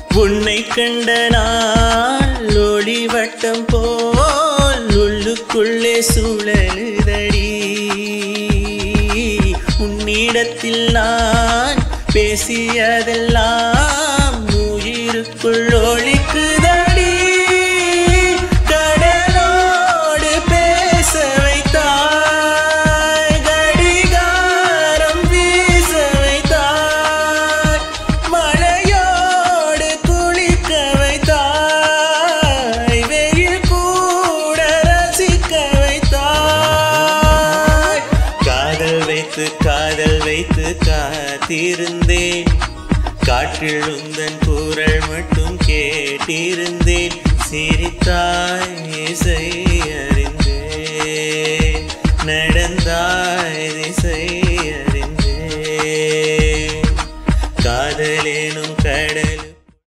உன்னை கண்ட நாள் ஒளி வட்டம் போல் உள்ளுக்குள்ளே சுழலுதடி உன்னிடத்தில் நான் பேசியதெல்லாம் உயிருக்குள் ஒழிக்குதடி கடலோடு பேச வைத்தாய் கடிகாரம் வீச வைத்தாய் மழையோடு குளிக்க வைத்தாய் வெயில் கூட ரசிக்க வைத்தாய் காதல் வைத்து காதல் வைத்து காத்திருந்தேன் காற்றில் உந்தன் குரல் மட்டும் கேட்டிருந்தேன் சிரித்தாய் இசை